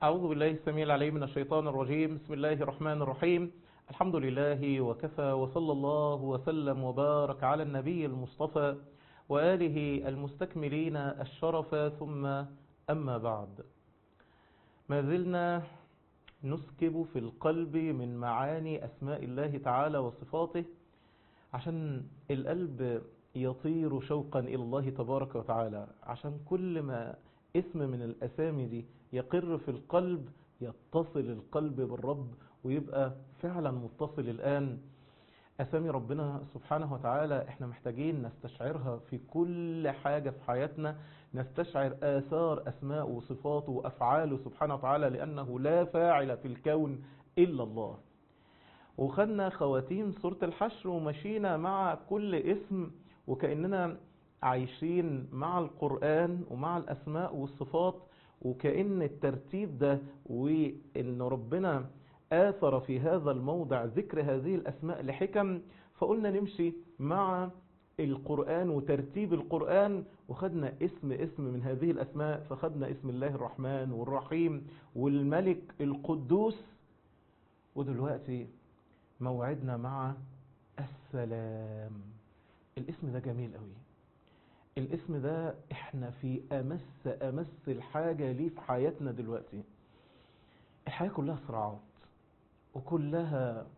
أعوذ بالله السميع العليم من الشيطان الرجيم بسم الله الرحمن الرحيم الحمد لله وكفى وصلى الله وسلم وبارك على النبي المصطفى وآله المستكملين الشرف ثم أما بعد ما زلنا نسكب في القلب من معاني أسماء الله تعالى وصفاته عشان القلب يطير شوقا إلى الله تبارك وتعالى عشان كل ما اسم من الأسامي دي يقر في القلب يتصل القلب بالرب ويبقى فعلا متصل الآن أسامي ربنا سبحانه وتعالى احنا محتاجين نستشعرها في كل حاجة في حياتنا نستشعر آثار أسماء وصفاته وأفعاله سبحانه وتعالى لأنه لا فاعل في الكون إلا الله وخدنا خواتيم سورة الحشر ومشينا مع كل اسم وكأننا عايشين مع القرآن ومع الأسماء والصفات وكأن الترتيب ده وإن ربنا آثر في هذا الموضع ذكر هذه الأسماء لحكم فقلنا نمشي مع القرآن وترتيب القرآن وخدنا اسم اسم من هذه الأسماء فخدنا اسم الله الرحمن والرحيم والملك القدوس ودلوقتي موعدنا مع السلام الاسم ده جميل قوي الاسم ده احنا في امس امس الحاجة ليه في حياتنا دلوقتي الحياة كلها صراعات وكلها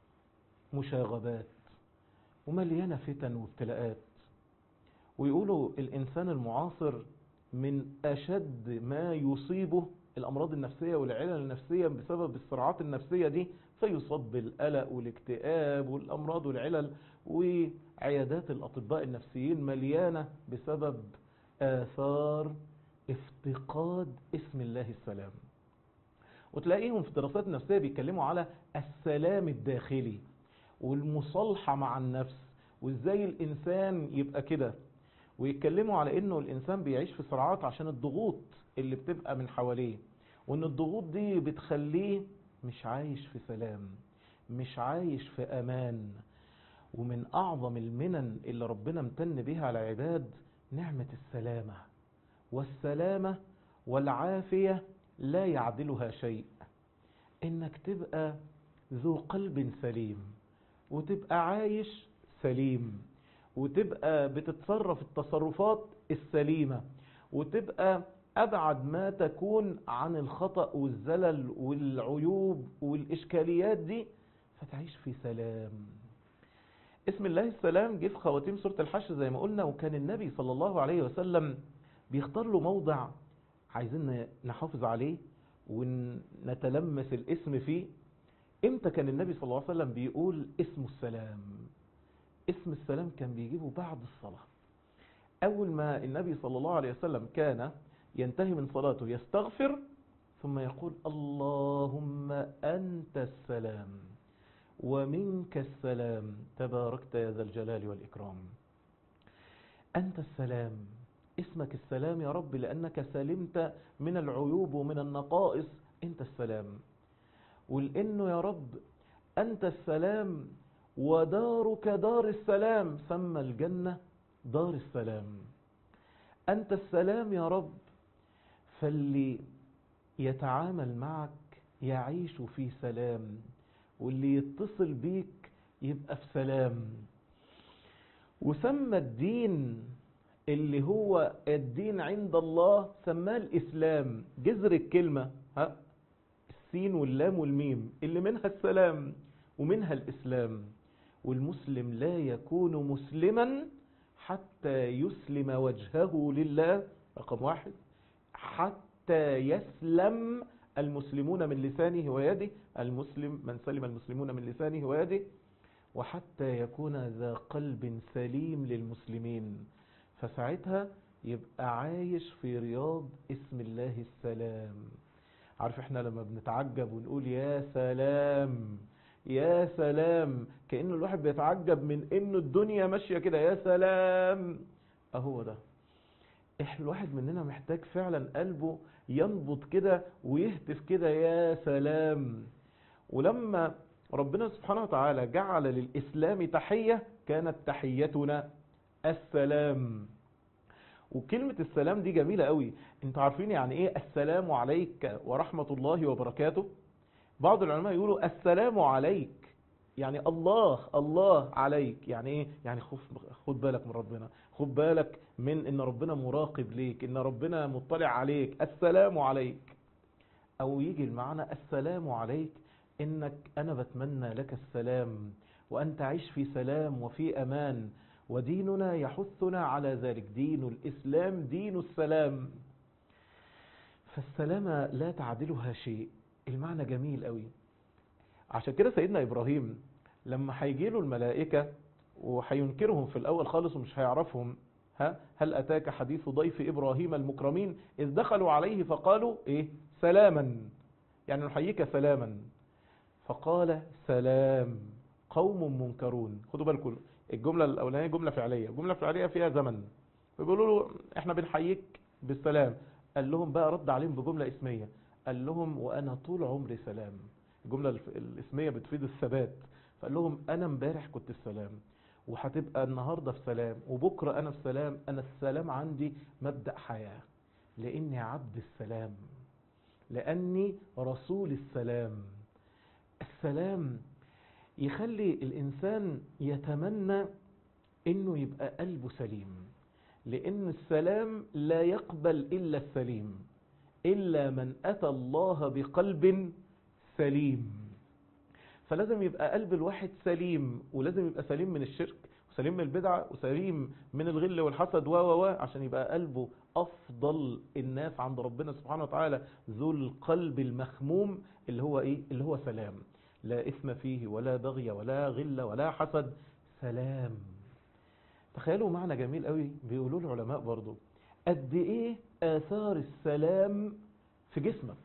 مشاغبات ومليانة فتن وابتلاءات ويقولوا الإنسان المعاصر من أشد ما يصيبه الأمراض النفسية والعلل النفسية بسبب الصراعات النفسية دي فيصاب بالقلق والاكتئاب والأمراض والعلل وعيادات الأطباء النفسيين مليانة بسبب آثار افتقاد اسم الله السلام وتلاقيهم في الدراسات النفسية بيتكلموا على السلام الداخلي والمصالحة مع النفس وازاي الإنسان يبقى كده ويتكلموا على انه الإنسان بيعيش في صراعات عشان الضغوط اللي بتبقى من حواليه وان الضغوط دي بتخليه مش عايش في سلام مش عايش في أمان ومن أعظم المنن اللي ربنا امتن بها على العباد نعمة السلامة والسلامة والعافية لا يعدلها شيء انك تبقى ذو قلب سليم وتبقى عايش سليم وتبقى بتتصرف التصرفات السليمة وتبقى أبعد ما تكون عن الخطأ والزلل والعيوب والإشكاليات دي فتعيش في سلام اسم الله السلام جه في خواتيم سورة الحشر زي ما قلنا وكان النبي صلى الله عليه وسلم بيختار له موضع عايزين نحافظ عليه ونتلمس الاسم فيه امتى كان النبي صلى الله عليه وسلم بيقول اسم السلام اسم السلام كان بيجيبه بعد الصلاة اول ما النبي صلى الله عليه وسلم كان ينتهي من صلاته يستغفر ثم يقول اللهم أنت السلام ومنك السلام تباركت يا ذا الجلال والإكرام أنت السلام اسمك السلام يا رب لأنك سلمت من العيوب ومن النقائص أنت السلام ولأنه يا رب أنت السلام ودارك دار السلام سمى الجنة دار السلام أنت السلام يا رب فاللي يتعامل معك يعيش في سلام واللي يتصل بيك يبقى في سلام وسمى الدين اللي هو الدين عند الله سماه الإسلام جذر الكلمة ها السين واللام والميم اللي منها السلام ومنها الإسلام والمسلم لا يكون مسلما حتى يسلم وجهه لله رقم واحد حتى يسلم المسلمون من لسانه ويده المسلم من سلم المسلمون من لسانه ويده وحتى يكون ذا قلب سليم للمسلمين فساعتها يبقى عايش في رياض اسم الله السلام عارف احنا لما بنتعجب ونقول يا سلام يا سلام كأن الواحد بيتعجب من انه الدنيا ماشية كده يا سلام اهو ده احنا الواحد مننا محتاج فعلا قلبه ينبض كده ويهتف كده يا سلام ولما ربنا سبحانه وتعالى جعل للإسلام تحية كانت تحيتنا السلام وكلمة السلام دي جميلة قوي انتوا عارفين يعني ايه السلام عليك ورحمة الله وبركاته بعض العلماء يقولوا السلام عليك يعني الله الله عليك يعني ايه يعني خد بالك من ربنا خد بالك من ان ربنا مراقب ليك ان ربنا مطلع عليك السلام عليك او يجي المعنى السلام عليك انك انا بتمنى لك السلام وان تعيش في سلام وفي امان وديننا يحثنا على ذلك دين الاسلام دين السلام فالسلامة لا تعدلها شيء المعنى جميل قوي عشان كده سيدنا ابراهيم لما هيجي له الملائكة وهينكرهم في الاول خالص ومش هيعرفهم ها هل اتاك حديث ضيف ابراهيم المكرمين اذ دخلوا عليه فقالوا ايه سلاما يعني نحييك سلاما فقال سلام قوم منكرون خدوا بالكم الجملة الاولانية جملة فعلية الجملة الفعلية فيها زمن فبيقولوا له احنا بنحييك بالسلام قال لهم بقى رد عليهم بجملة اسمية قال لهم وانا طول عمري سلام الجملة الاسمية بتفيد الثبات فقال لهم انا امبارح كنت السلام وهتبقى النهاردة في سلام وبكرة انا في سلام انا السلام عندي مبدأ حياة لاني عبد السلام لاني رسول السلام السلام يخلي الانسان يتمنى انه يبقى قلبه سليم لان السلام لا يقبل الا السليم الا من اتى الله بقلب سليم فلازم يبقى قلب الواحد سليم ولازم يبقى سليم من الشرك وسليم من البدعة وسليم من الغل والحسد و و عشان يبقى قلبه أفضل الناس عند ربنا سبحانه وتعالى ذو القلب المخموم اللي هو إيه اللي هو سلام لا إثم فيه ولا بغي ولا غل ولا حسد سلام تخيلوا معنى جميل قوي بيقولوا العلماء برضو قد إيه آثار السلام في جسمك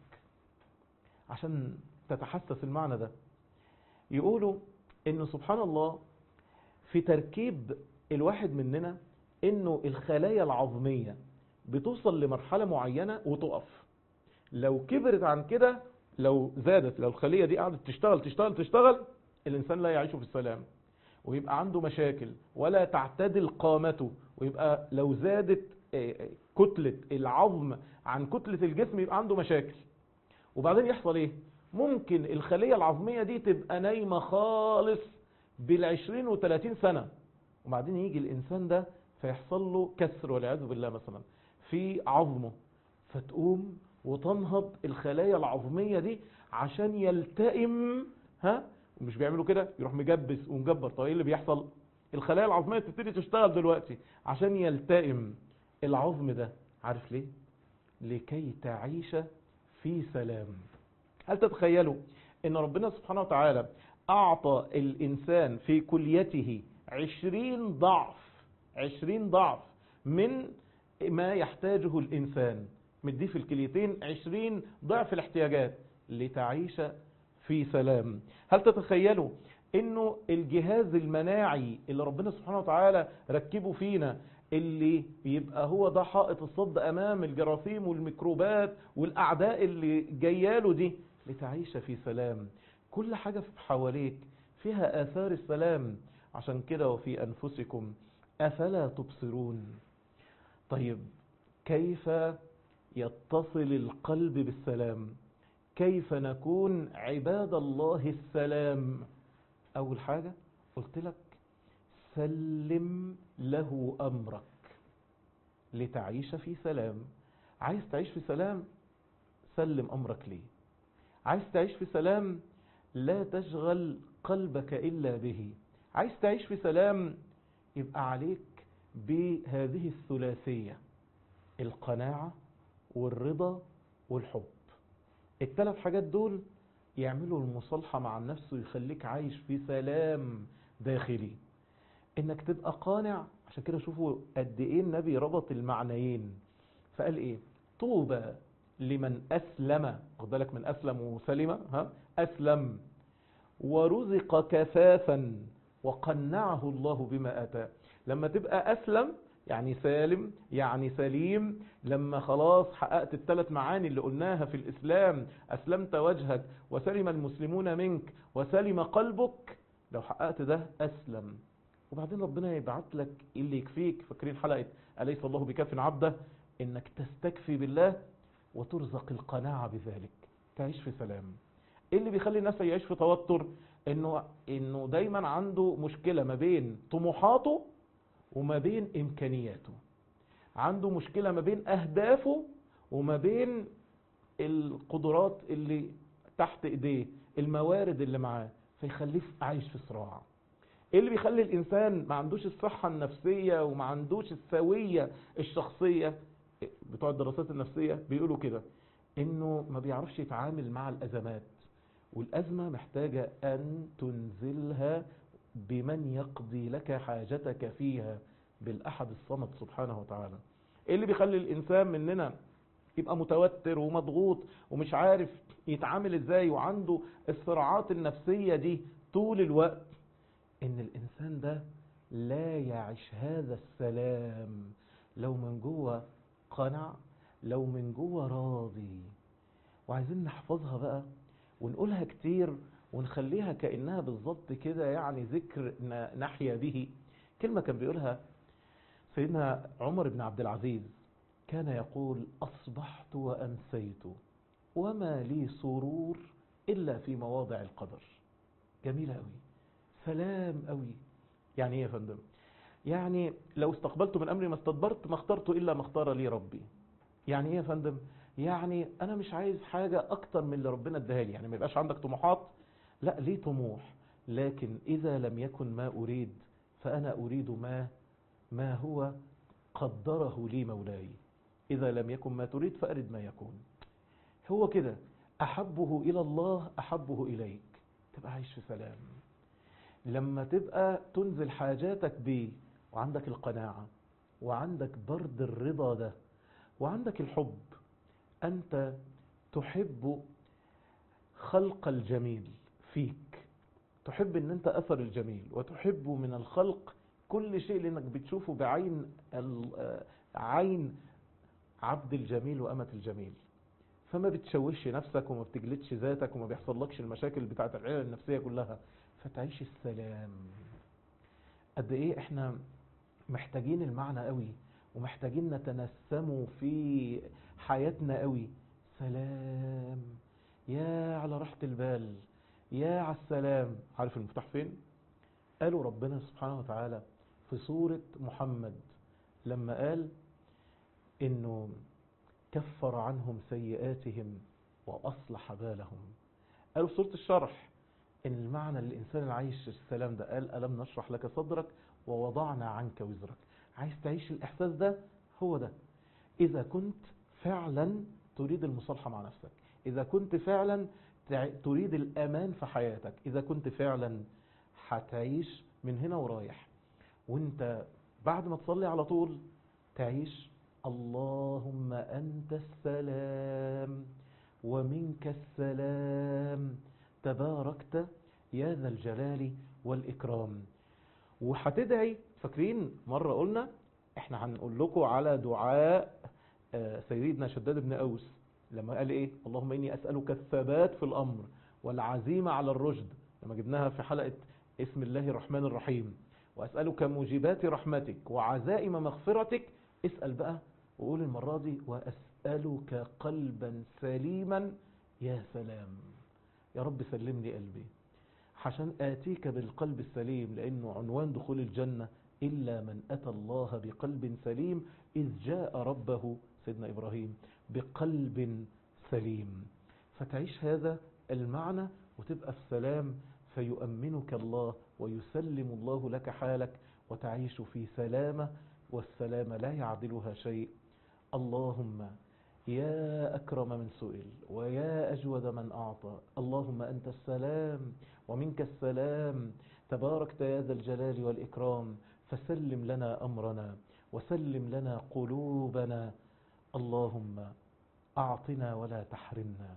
عشان تتحسس المعنى ده يقولوا انه سبحان الله في تركيب الواحد مننا انه الخلايا العظمية بتوصل لمرحلة معينة وتقف لو كبرت عن كده لو زادت لو الخلية دي قعدت تشتغل تشتغل تشتغل الانسان لا يعيش في السلام ويبقى عنده مشاكل ولا تعتدل قامته ويبقى لو زادت كتلة العظم عن كتلة الجسم يبقى عنده مشاكل وبعدين يحصل ايه ممكن الخلية العظمية دي تبقى نايمة خالص بالعشرين وثلاثين سنة وبعدين يجي الإنسان ده فيحصل له كسر والعياذ بالله مثلا في عظمه فتقوم وتنهض الخلايا العظمية دي عشان يلتئم ها ومش بيعملوا كده يروح مجبس ومجبر طيب ايه اللي بيحصل الخلايا العظمية تبتدي تشتغل دلوقتي عشان يلتئم العظم ده عارف ليه لكي تعيش في سلام هل تتخيلوا ان ربنا سبحانه وتعالى اعطى الانسان في كليته عشرين ضعف عشرين ضعف من ما يحتاجه الانسان مديه في الكليتين عشرين ضعف الاحتياجات لتعيش في سلام هل تتخيلوا انه الجهاز المناعي اللي ربنا سبحانه وتعالى ركبه فينا اللي يبقى هو ده حائط الصد امام الجراثيم والميكروبات والاعداء اللي جاياله دي لتعيش في سلام كل حاجة في حواليك فيها آثار السلام عشان كده وفي أنفسكم أفلا تبصرون طيب كيف يتصل القلب بالسلام كيف نكون عباد الله السلام أول حاجة قلت لك سلم له أمرك لتعيش في سلام عايز تعيش في سلام سلم أمرك ليه عايز تعيش في سلام لا تشغل قلبك إلا به عايز تعيش في سلام يبقى عليك بهذه الثلاثية القناعة والرضا والحب الثلاث حاجات دول يعملوا المصالحة مع النفس ويخليك عايش في سلام داخلي انك تبقى قانع عشان كده شوفوا قد ايه النبي ربط المعنيين فقال ايه طوبى لمن أسلم خد بالك من أسلم وسلم ها أسلم ورزق كفافا وقنعه الله بما أتى لما تبقى أسلم يعني سالم يعني سليم لما خلاص حققت الثلاث معاني اللي قلناها في الإسلام أسلمت وجهك وسلم المسلمون منك وسلم قلبك لو حققت ده أسلم وبعدين ربنا يبعت لك اللي يكفيك فاكرين حلقة أليس الله بكاف عبده إنك تستكفي بالله وترزق القناعة بذلك تعيش في سلام ايه اللي بيخلي الناس يعيش في توتر انه انه دايما عنده مشكلة ما بين طموحاته وما بين امكانياته عنده مشكلة ما بين اهدافه وما بين القدرات اللي تحت ايديه الموارد اللي معاه فيخليه عايش في صراع ايه اللي بيخلي الانسان ما عندوش الصحة النفسية وما عندوش السوية الشخصية بتوع الدراسات النفسية بيقولوا كده انه ما بيعرفش يتعامل مع الازمات والازمة محتاجة ان تنزلها بمن يقضي لك حاجتك فيها بالاحد الصمد سبحانه وتعالى ايه اللي بيخلي الانسان مننا يبقى متوتر ومضغوط ومش عارف يتعامل ازاي وعنده الصراعات النفسية دي طول الوقت ان الانسان ده لا يعيش هذا السلام لو من جوه قنع لو من جوه راضي وعايزين نحفظها بقى ونقولها كتير ونخليها كأنها بالظبط كده يعني ذكر نحيا به كلمة كان بيقولها سيدنا عمر بن عبد العزيز كان يقول أصبحت وأمسيت وما لي سرور إلا في مواضع القدر جميلة أوي سلام أوي يعني ايه يا فندم يعني لو استقبلت من أمري ما استدبرت ما اخترت إلا ما اختار لي ربي يعني ايه يا فندم يعني انا مش عايز حاجة اكتر من اللي ربنا اداها لي يعني ما يبقاش عندك طموحات لا ليه طموح لكن اذا لم يكن ما اريد فانا اريد ما ما هو قدره لي مولاي اذا لم يكن ما تريد فارد ما يكون هو كده احبه الى الله احبه اليك تبقى عايش في سلام لما تبقى تنزل حاجاتك بيه وعندك القناعة وعندك برد الرضا ده وعندك الحب أنت تحب خلق الجميل فيك تحب أن أنت أثر الجميل وتحب من الخلق كل شيء لأنك بتشوفه بعين عين عبد الجميل وأمة الجميل فما بتشوش نفسك وما بتجلدش ذاتك وما بيحصلكش المشاكل بتاعت العيلة النفسية كلها فتعيش السلام قد ايه احنا محتاجين المعنى قوي ومحتاجين نتنسمه في حياتنا قوي سلام يا على راحة البال يا على السلام عارف المفتاح فين قالوا ربنا سبحانه وتعالى في سورة محمد لما قال انه كفر عنهم سيئاتهم واصلح بالهم قالوا في سورة الشرح ان المعنى للانسان العايش السلام ده قال الم نشرح لك صدرك ووضعنا عنك وزرك عايز تعيش الاحساس ده هو ده اذا كنت فعلا تريد المصالحة مع نفسك اذا كنت فعلا تريد الامان في حياتك اذا كنت فعلا هتعيش من هنا ورايح وانت بعد ما تصلي على طول تعيش اللهم انت السلام ومنك السلام تباركت يا ذا الجلال والإكرام وهتدعي فاكرين مرة قلنا احنا هنقول لكم على دعاء سيدنا شداد بن أوس لما قال ايه اللهم إني أسألك الثبات في الأمر والعزيمة على الرشد لما جبناها في حلقة اسم الله الرحمن الرحيم وأسألك موجبات رحمتك وعزائم مغفرتك اسأل بقى وقول المرة دي وأسألك قلبا سليما يا سلام يا رب سلم لي قلبي عشان آتيك بالقلب السليم لأنه عنوان دخول الجنة إلا من أتى الله بقلب سليم إذ جاء ربه سيدنا إبراهيم بقلب سليم فتعيش هذا المعنى وتبقى في سلام فيؤمنك الله ويسلم الله لك حالك وتعيش في سلامة والسلامة لا يعدلها شيء اللهم يا أكرم من سئل ويا أجود من أعطى اللهم أنت السلام ومنك السلام تباركت يا ذا الجلال والإكرام فسلم لنا أمرنا وسلم لنا قلوبنا اللهم أعطنا ولا تحرمنا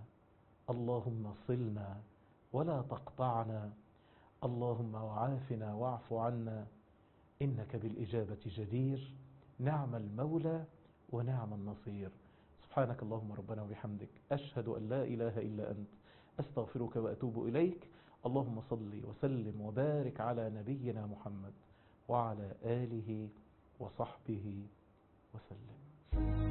اللهم صلنا ولا تقطعنا اللهم وعافنا واعف عنا إنك بالإجابة جدير نعم المولى ونعم النصير سبحانك اللهم ربنا وبحمدك أشهد أن لا إله إلا أنت أستغفرك وأتوب إليك اللهم صل وسلم وبارك على نبينا محمد وعلى آله وصحبه وسلم